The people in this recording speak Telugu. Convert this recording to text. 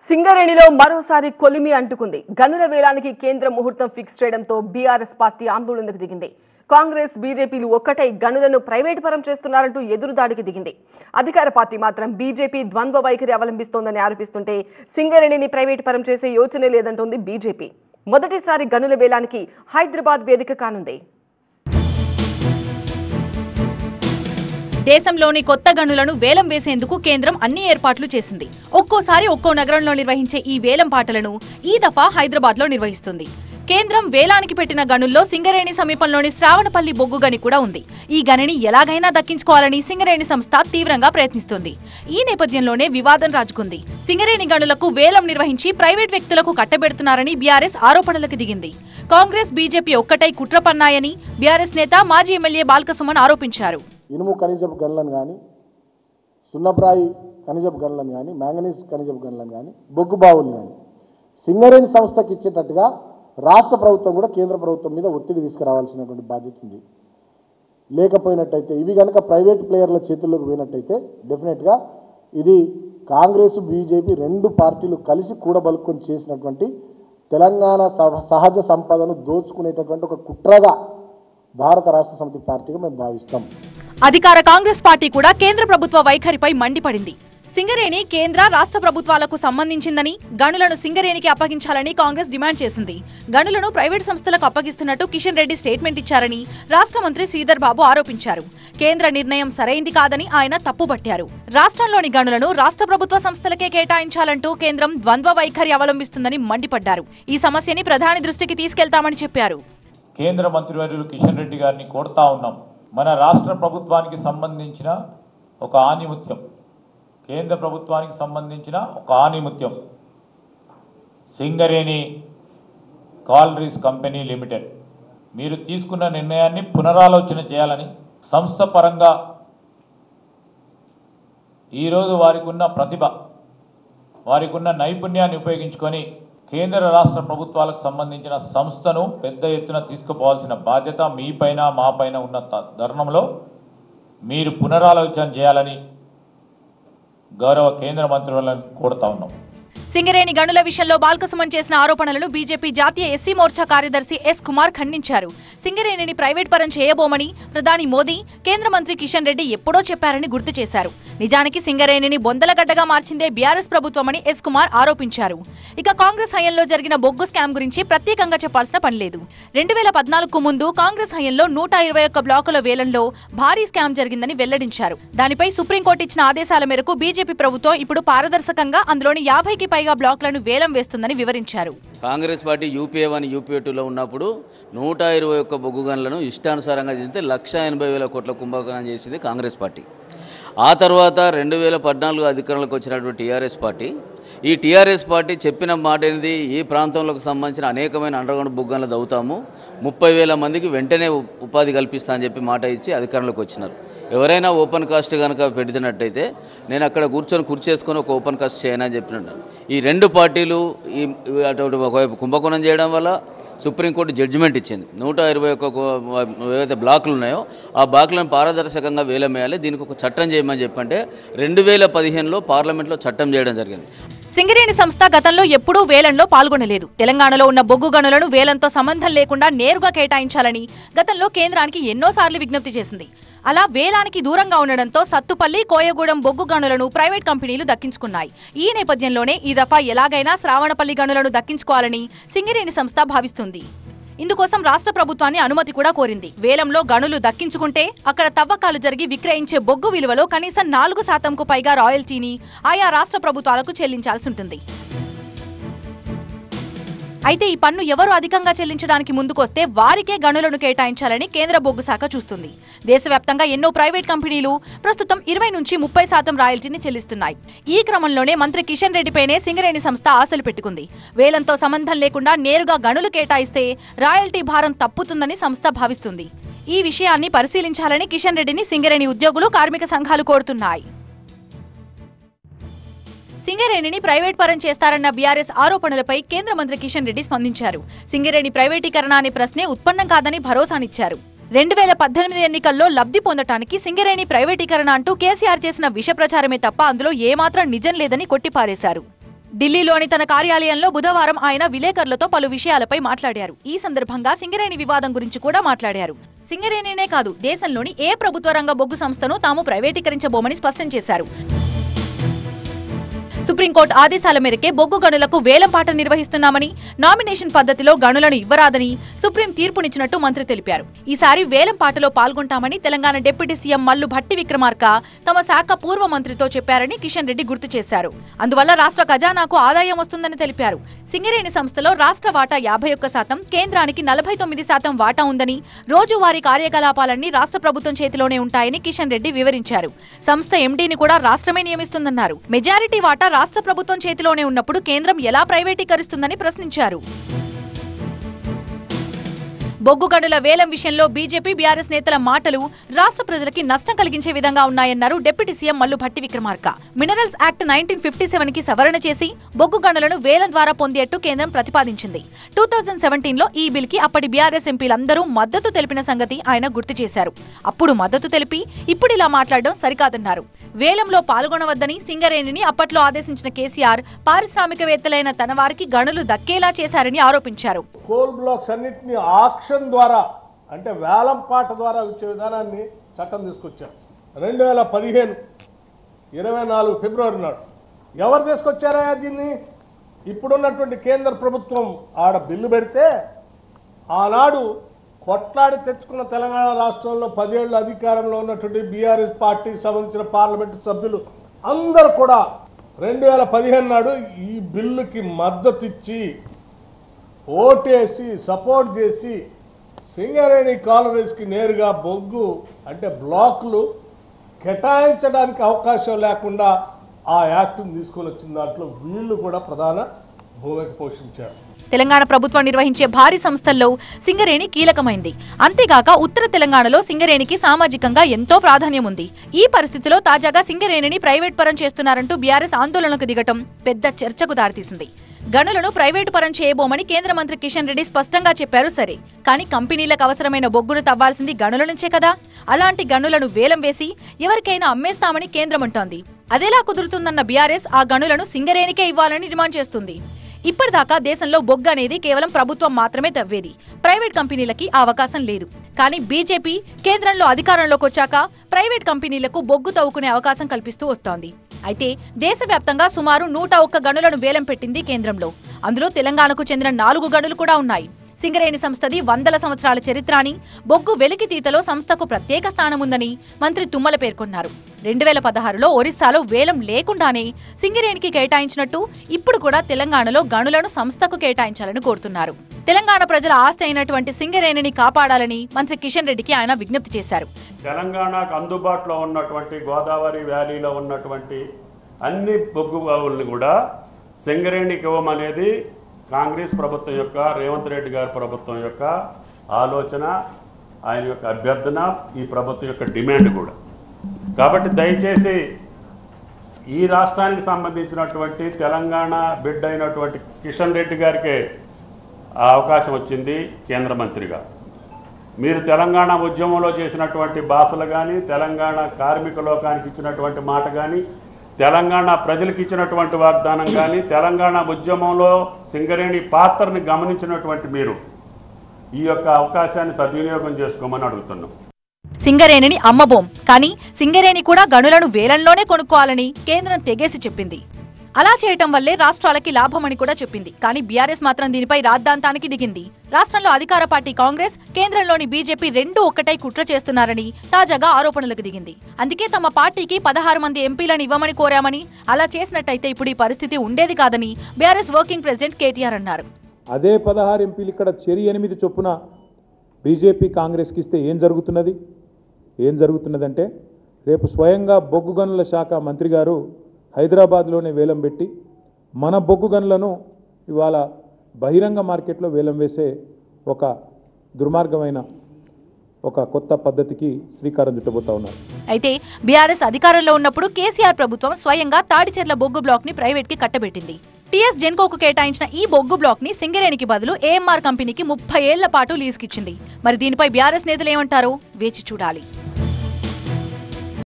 సింగరేణిలో మరోసారి కొలిమి అంటుకుంది గనుల వేలానికి కేంద్ర ముహూర్తం ఫిక్స్ చేయడంతో బీఆర్ఎస్ పార్టీ ఆందోళనకు దిగింది కాంగ్రెస్ బీజేపీలు ఒక్కటై గనులను ప్రైవేటు పరం చేస్తున్నారంటూ ఎదురుదాడికి దిగింది అధికార పార్టీ మాత్రం బీజేపీ ద్వంద్వ వైఖరి అవలంబిస్తోందని ఆరోపిస్తుంటే సింగరేణిని ప్రైవేటు పరం చేసే యోచనే లేదంటోంది బీజేపీ మొదటిసారి గనుల వేలానికి హైదరాబాద్ వేదిక కానుంది దేశంలోని కొత్త గనులను వేలం వేసేందుకు కేంద్రం అన్ని ఏర్పాట్లు చేసింది ఒక్కోసారి ఒక్కో నగరంలో నిర్వహించే ఈ వేలం పాటలను ఈ దఫా హైదరాబాద్లో నిర్వహిస్తుంది కేంద్రం వేలానికి పెట్టిన గనుల్లో సింగరేణి సమీపంలోని శ్రావణపల్లి బొగ్గు గని కూడా ఉంది ఈ గనిని ఎలాగైనా దక్కించుకోవాలని సింగరేణి సంస్థ తీవ్రంగా ప్రయత్నిస్తోంది ఈ నేపథ్యంలోనే వివాదం రాజుకుంది సింగరేణి గనులకు వేలం నిర్వహించి ప్రైవేట్ వ్యక్తులకు కట్టబెడుతున్నారని బీఆర్ఎస్ ఆరోపణలకు దిగింది కాంగ్రెస్ బీజేపీ ఒక్కటై కుట్ర పన్నాయని బీఆర్ఎస్ నేత మాజీ ఎమ్మెల్యే బాల్కసుమన్ ఆరోపించారు ఇనుము ఖనిజపు గనులను కానీ సున్నప్రాయి ఖనిజపు గనులను కానీ మ్యాంగనీస్ ఖనిజపు గనులను కానీ బొగ్గు బావులు కానీ సింగరేణి సంస్థకి ఇచ్చేటట్టుగా రాష్ట్ర ప్రభుత్వం కూడా కేంద్ర ప్రభుత్వం మీద ఒత్తిడి తీసుకురావాల్సినటువంటి బాధ్యత ఉంది లేకపోయినట్టయితే ఇవి కనుక ప్రైవేట్ ప్లేయర్ల చేతుల్లోకి పోయినట్టయితే డెఫినెట్గా ఇది కాంగ్రెస్ బీజేపీ రెండు పార్టీలు కలిసి కూడబలుకొని చేసినటువంటి తెలంగాణ సహ- సహజ సంపదను దోచుకునేటటువంటి ఒక కుట్రగా భారత రాష్ట్ర సమితి పార్టీగా మేము భావిస్తాం అధికార కాంగ్రెస్ పార్టీ కూడా కేంద్ర ప్రభుత్వ వైఖరిపై మండిపడింది సింగరేణి కేంద్ర రాష్ట్ర ప్రభుత్వాలకు సంబంధించిందని గనులను సింగరేణికి అప్పగించాలని కాంగ్రెస్ డిమాండ్ చేసింది గనులను ప్రైవేట్ సంస్థలకు అప్పగిస్తున్నట్టు కిషన్ రెడ్డి స్టేట్మెంట్ ఇచ్చారని రాష్ట్ర మంత్రి శ్రీధర్ బాబు ఆరోపించారు కేంద్ర నిర్ణయం సరైంది కాదని ఆయన తప్పుపట్టారు రాష్ట్రంలోని గనులను రాష్ట్ర ప్రభుత్వ సంస్థలకే కేటాయించాలంటూ కేంద్రం ద్వంద్వ వైఖరి అవలంబిస్తుందని మండిపడ్డారు ఈ సమస్యని ప్రధాని దృష్టికి తీసుకెళ్తామని చెప్పారు కేంద్ర మంత్రివర్యులు కిషన్ రెడ్డి గారిని కోరుతా ఉన్నాం మన రాష్ట్ర ప్రభుత్వానికి సంబంధించిన ఒక ఆనిముత్యం కేంద్ర ప్రభుత్వానికి సంబంధించిన ఒక ఆనిముత్యం సింగరేణి కాలరీస్ కంపెనీ లిమిటెడ్ మీరు తీసుకున్న నిర్ణయాన్ని పునరాలోచన చేయాలని సంస్థ పరంగా ఈరోజు వారికి ఉన్న ప్రతిభ వారికి ఉన్న నైపుణ్యాన్ని ఉపయోగించుకొని కేంద్ర రాష్ట్ర ప్రభుత్వాలకు సంబంధించిన సంస్థను పెద్ద ఎత్తున తీసుకుపోవాల్సిన బాధ్యత మీపైన మాపైన ఉన్న త- తరుణంలో మీరు పునరాలోచన చేయాలని గౌరవ కేంద్ర మంత్రులను కోరుతా ఉన్నాం సింగరేణి గనుల విషయంలో బాల్కసుమన్ చేసిన ఆరోపణలను బీజేపీ జాతీయ ఎస్సీ మోర్చా కార్యదర్శి ఎస్ కుమార్ ఖండించారు సింగరేణిని ప్రైవేట్ పరం చేయబోమని ప్రధాని మోదీ కేంద్ర మంత్రి కిషన్ రెడ్డి ఎప్పుడో చెప్పారని గుర్తు చేశారు నిజానికి సింగరేణిని బొందలగడ్డగా మార్చిందే బీఆర్ఎస్ ప్రభుత్వమని ఎస్ కుమార్ ఆరోపించారు ఇక కాంగ్రెస్ హయంలో జరిగిన బొగ్గు స్కామ్ గురించి ప్రత్యేకంగా చెప్పాల్సిన పని లేదు రెండు వేల పద్నాలుగుకు ముందు కాంగ్రెస్ హయంలో నూట ఇరవై ఒక్క బ్లాకుల వేలంలో భారీ స్కామ్ జరిగిందని వెల్లడించారు దానిపై సుప్రీంకోర్టు ఇచ్చిన ఆదేశాల మేరకు బీజేపీ ప్రభుత్వం ఇప్పుడు పారదర్శకంగా అందులోని యాభైకి పైగా బ్లాకులను వేలం వేస్తుందని వివరించారు Congress party UPA one UPA టూలో ఉన్నప్పుడు నూట ఇరవై ఒక్క బొగ్గు గనులను ఇష్టానుసారంగా చేస్తే లక్ష ఎనభై వేల కోట్ల కుంభకోణం చేసింది కాంగ్రెస్ పార్టీ ఆ తర్వాత రెండు వేల పద్నాలుగు అధికారంలోకి వచ్చినటువంటి టీఆర్ఎస్ పార్టీ ఈ టీఆర్ఎస్ పార్టీ చెప్పిన మాట ఏంది ఈ ప్రాంతంలోకి సంబంధించిన అనేకమైన అండర్గ్రౌండ్ బొగ్గలను దవ్వుతాము ముప్పై వేల మందికి వెంటనే ఉ- ఉపాధి కల్పిస్తా అని చెప్పి మాట ఇచ్చి అధికారంలోకి వచ్చినారు ఎవరైనా ఓపెన్ కాస్ట్ కనుక పెడుతున్నట్టయితే నేను అక్కడ కూర్చొని కుర్చేసుకొని ఒక ఓపెన్ కాస్ట్ చేయనని చెప్పినట్టు ఈ రెండు పార్టీలు ఈ ఈ అటు ఒకవైపు కుంభకోణం చేయడం వల్ల సుప్రీంకోర్టు జడ్జిమెంట్ ఇచ్చింది నూట ఇరవై ఒక్క కో- ఏవైతే బ్లాకులు ఉన్నాయో ఆ బ్లాకులను పారదర్శకంగా వేలం వేయాలి దీనికి ఒక చట్టం చేయమని చెప్పంటే రెండు వేల పదిహేనులో పార్లమెంట్లో చట్టం చేయడం జరిగింది సింగరేణి సంస్థ గతంలో ఎప్పుడూ వేలంలో పాల్గొనలేదు తెలంగాణలో ఉన్న బొగ్గు గనులను వేలంతో సంబంధం లేకుండా నేరుగా కేటాయించాలని గతంలో కేంద్రానికి ఎన్నోసార్లు విజ్ఞప్తి చేసింది అలా వేలానికి దూరంగా ఉండడంతో సత్తుపల్లి కోయగూడెం బొగ్గు గనులను ప్రైవేట్ కంపెనీలు దక్కించుకున్నాయి ఈ నేపథ్యంలోనే ఈ దఫా ఎలాగైనా శ్రావణపల్లి గనులను దక్కించుకోవాలని సింగరేణి సంస్థ భావిస్తుంది ఇందుకోసం రాష్ట్ర ప్రభుత్వాన్ని అనుమతి కూడా కోరింది వేలంలో గనులు దక్కించుకుంటే అక్కడ తవ్వకాలు జరిగి విక్రయించే బొగ్గు విలువలో కనీసం నాలుగు శాతంకు పైగా రాయల్టీని ఆయా రాష్ట్ర ప్రభుత్వాలకు చెల్లించాల్సి ఉంటుంది అయితే ఈ పన్ను ఎవరు అధికంగా చెల్లించడానికి ముందుకొస్తే వారికే గనులను కేటాయించాలని కేంద్ర బొగ్గు శాఖ చూస్తుంది దేశవ్యాప్తంగా ఎన్నో ప్రైవేట్ కంపెనీలు ప్రస్తుతం ఇరవై నుంచి ముప్పై శాతం రాయల్టీని చెల్లిస్తున్నాయి ఈ క్రమంలోనే మంత్రి కిషన్ రెడ్డిపైనే సింగరేణి సంస్థ ఆశలు పెట్టుకుంది వేలంతో సంబంధం లేకుండా నేరుగా గనులు కేటాయిస్తే రాయల్టీ భారం తప్పుతుందని సంస్థ భావిస్తుంది ఈ విషయాన్ని పరిశీలించాలని కిషన్ రెడ్డిని సింగరేణి ఉద్యోగులు కార్మిక సంఘాలు కోరుతున్నాయి సింగరేణిని ప్రైవేట్ పరం చేస్తారన్న బీఆర్ఎస్ ఆరోపణలపై కేంద్ర మంత్రి కిషన్ రెడ్డి స్పందించారు సింగరేణి ప్రైవేటీకరణ అనే ప్రశ్నే ఉత్పన్నం కాదని భరోసానిచ్చారు రెండు వేల పద్దెనిమిది ఎన్నికల్లో లబ్ధి పొందటానికి సింగరేణి ప్రైవేటీకరణ అంటూ కేసీఆర్ చేసిన విష ప్రచారమే తప్ప అందులో ఏమాత్రం నిజం లేదని కొట్టిపారేశారు ఢిల్లీలోని తన కార్యాలయంలో బుధవారం ఆయన విలేకరులతో పలు విషయాలపై మాట్లాడారు ఈ సందర్భంగా సింగరేణి వివాదం గురించి కూడా మాట్లాడారు సింగరేణినే కాదు దేశంలోని ఏ ప్రభుత్వ రంగ బొగ్గు సంస్థను తాము ప్రైవేటీకరించబోమని స్పష్టం చేశారు సుప్రీంకోర్టు ఆదేశాల మేరకే బొగ్గు గనులకు వేలంపాట నిర్వహిస్తున్నామని నామినేషన్ పద్ధతిలో గనులను ఇవ్వరాదని సుప్రీం తీర్పునిచ్చినట్టు మంత్రి తెలిపారు ఈసారి వేలంపాటలో పాల్గొంటామని తెలంగాణ డిప్యూటీ సీఎం మల్లు భట్టి విక్రమార్క తమ శాఖ పూర్వ మంత్రితో చెప్పారని కిషన్ రెడ్డి గుర్తు చేశారు అందువల్ల రాష్ట్ర ఖజానాకు ఆదాయం వస్తుందని తెలిపారు సింగరేణి సంస్థలో రాష్ట్ర వాటా యాభై ఒక్క శాతం కేంద్రానికి నలభై తొమ్మిది శాతం వాటా ఉందని రోజువారీ కార్యకలాపాలన్నీ రాష్ట్ర ప్రభుత్వం చేతిలోనే ఉంటాయని కిషన్ రెడ్డి వివరించారు సంస్థ ఎండీని కూడా రాష్ట్రమే నియమిస్తుందన్నారు మెజారిటీ వాటా రాష్ట్ర ప్రభుత్వం చేతిలోనే ఉన్నప్పుడు కేంద్రం ఎలా ప్రైవేటీకరిస్తుందని ప్రశ్నించారు బొగ్గు గనుల వేలం విషయంలో బీజేపీ బీఆర్ఎస్ నేతల మాటలు రాష్ట్ర ప్రజలకి నష్టం కలిగించే విధంగా ఉన్నాయన్నారు deputy CM Mallu Bhatti Vikramarka minerals act nineteen fifty seven కి సవరణ చేసి బొగ్గు గనులను వేలం ద్వారా పొందేట్టు కేంద్రం ప్రతిపాదించింది టూ థౌజండ్ సెవెంటీన్ లో ఈ బిల్ కి అప్పటి బీఆర్ఎస్ ఎంపీలందరూ మద్దతు తెలిపిన సంగతి ఆయన గుర్తు చేశారు అప్పుడు మద్దతు తెలిపి ఇప్పుడు ఇలా మాట్లాడడం సరికాదన్నారు వేలంలో పాల్గొనవద్దని సింగరేణిని అప్పట్లో ఆదేశించిన కేసీఆర్ పారిశ్రామికవేత్తలైన తన వారికి గనులు దక్కేలా చేశారని ఆరోపించారు కోల్ బ్లాక్స్ అన్నింటినీ ఆక్షన్ ద్వారా అంటే వేలం పాట ద్వారా ఇచ్చే విధానాన్ని చట్టం తీసుకొచ్చారు రెండు వేల పదిహేను ఇరవై నాలుగు ఫిబ్రవరి నాడు ఎవరు తీసుకొచ్చారా దీన్ని ఇప్పుడున్నటువంటి కేంద్ర ప్రభుత్వం ఆడ బిల్లు పెడితే ఆనాడు కొట్లాడి తెచ్చుకున్న తెలంగాణ రాష్ట్రంలో పదేళ్ళు అధికారంలో ఉన్నటువంటి బీఆర్ఎస్ పార్టీకి సంబంధించిన పార్లమెంటు సభ్యులు అందరూ కూడా రెండు వేల పదిహేను నాడు ఈ బిల్లుకి మద్దతు ఇచ్చి ఓటేసి సపోర్ట్ చేసి సింగరేణి కాలనీస్కి నేరుగా బొగ్గు అంటే బ్లాక్లు కేటాయించడానికి అవకాశం లేకుండా ఆ యాక్ట్ని తీసుకొని వచ్చిన దాంట్లో వీళ్ళు కూడా ప్రధాన భూమిక పోషించారు తెలంగాణ ప్రభుత్వం నిర్వహించే భారీ సంస్థల్లో సింగరేణి కీలకమైంది అంతేగాక ఉత్తర తెలంగాణలో సింగరేణికి సామాజికంగా ఎంతో ప్రాధాన్యం ఉంది ఈ పరిస్థితిలో తాజాగా సింగరేణిని ప్రైవేట్ పరం చేస్తున్నారంటూ బీఆర్ఎస్ ఆందోళనకు దిగటం పెద్ద చర్చకు దారితీసింది గనులను ప్రైవేటు పరం చేయబోమని కేంద్ర మంత్రి కిషన్ రెడ్డి స్పష్టంగా చెప్పారు సరే కానీ కంపెనీలకు అవసరమైన బొగ్గును తవ్వాల్సింది గనుల నుంచే కదా అలాంటి గనులను వేలం వేసి ఎవరికైనా అమ్మేస్తామని కేంద్రం అంటోంది అదెలా కుదురుతుందన్న బీఆర్ఎస్ ఆ గనులను సింగరేణికే ఇవ్వాలని డిమాండ్ చేస్తుంది ఇప్పటిదాకా దేశంలో బొగ్గు అనేది కేవలం ప్రభుత్వం మాత్రమే తవ్వేది ప్రైవేట్ కంపెనీలకి ఆ అవకాశం లేదు కానీ బీజేపీ కేంద్రంలో అధికారంలోకి వచ్చాక ప్రైవేట్ కంపెనీలకు బొగ్గు తవ్వుకునే అవకాశం కల్పిస్తూ వస్తోంది అయితే దేశవ్యాప్తంగా సుమారు నూట ఒక్క గనులను వేలం పెట్టింది కేంద్రంలో అందులో తెలంగాణకు చెందిన నాలుగు గనులు కూడా ఉన్నాయి సింగరేణి సంస్థది వందల సంవత్సరాల చరిత్ర అని బొగ్గు వెలికితీతలో సంస్థకు ప్రత్యేక స్థానం ఉందని మంత్రి తుమ్మల పేర్కొన్నారు రెండు వేల పదహారులో ఒరిస్సాలో వేలం లేకుండానే సింగరేణికి కేటాయించినట్టు ఇప్పుడు కూడా తెలంగాణలో గనులను సంస్థకు కేటాయించాలని కోరుతున్నారు తెలంగాణ ప్రజల ఆస్తి అయినటువంటి సింగరేణిని కాపాడాలని మంత్రి కిషన్ రెడ్డికి ఆయన విజ్ఞప్తి చేశారు తెలంగాణకు అందుబాటులో ఉన్నటువంటి గోదావరి వ్యాలీలో ఉన్నటువంటి అన్ని బొగ్గు బావుల్ని కూడా సింగరేణికి ఇవ్వమనేది కాంగ్రెస్ ప్రభుత్వం యొక్క రేవంత్ రెడ్డి గారి ప్రభుత్వం యొక్క ఆలోచన ఆయన యొక్క అభ్యర్థన ఈ ప్రభుత్వం యొక్క డిమాండ్ కూడా కాబట్టి దయచేసి ఈ రాష్ట్రానికి సంబంధించినటువంటి తెలంగాణ బిడ్డ అయినటువంటి కిషన్ రెడ్డి గారికే ఆ అవకాశం వచ్చింది కేంద్ర మంత్రిగా మీరు తెలంగాణ ఉద్యమంలో చేసినటువంటి భాషలు కానీ తెలంగాణ కార్మిక లోకానికి ఇచ్చినటువంటి మాట కానీ తెలంగాణ ప్రజలకు ఇచ్చినటువంటి వాగ్దానం కానీ తెలంగాణ ఉద్యమంలో సింగరేణి పాత్రని గమనించినటువంటి మీరు ఈ యొక్క అవకాశాన్ని సద్వినియోగం చేసుకోమని అడుగుతున్నాం సింగరేణిని అమ్మబోం కానీ సింగరేణి కూడా గనులను వేలంలోనే కొనుక్కోవాలని కేంద్రం తెగేసి చెప్పింది అలా చేయటం వల్లే రాష్ట్రాలకి లాభమని కూడా చెప్పింది కానీ బీఆర్ఎస్ మాత్రం దీనిపై రాద్ధాంతానికి దిగింది రాష్ట్రంలో అధికార పార్టీ కాంగ్రెస్ కేంద్రంలోని బీజేపీ రెండూ ఒక్కటై కుట్ర చేస్తున్నారని తాజాగా ఆరోపణలకు దిగింది అందుకే తమ పార్టీకి పదహారు మంది ఎంపీలను ఇవ్వమని కోరామని అలా చేసినట్టయితే ఇప్పుడు ఈ పరిస్థితి ఉండేది కాదని బీఆర్ఎస్ వర్కింగ్ ప్రెసిడెంట్ కేటీఆర్ అన్నారు అదే పదహారు ఎంపీలు ఇక్కడ చెరి ఎనిమిది చొప్పున బీజేపీ కాంగ్రెస్కి ఇస్తే ఏం జరుగుతున్నది ఏం జరుగుతున్నదంటే రేపు స్వయంగా బొగ్గు గనుల శాఖ మంత్రి గారు హైదరాబాద్లోనే వేలం పెట్టి మన బొగ్గు గనులను ఇవాళ బహిరంగ మార్కెట్లో వేలం వేసే ఒక దుర్మార్గమైన ఒక కొత్త పద్ధతికి శ్రీకారం చుట్టబోతా ఉన్నారు అయితే బీఆర్ఎస్ అధికారంలో ఉన్నప్పుడు కేసీఆర్ ప్రభుత్వం స్వయంగా తాడిచెర్ల బొగ్గు బ్లాక్ ని ప్రైవేట్ కి కట్టబెట్టింది టీఎస్ జెన్కోకు కేటాయించిన ఈ బొగ్గు బ్లాక్ ని సింగరేణికి బదులు ఏఎంఆర్ కంపెనీకి ముప్పై ఏళ్ల పాటు లీజుకిచ్చింది మరి దీనిపై బీఆర్ఎస్ నేతలు ఏమంటారో వేచి చూడాలి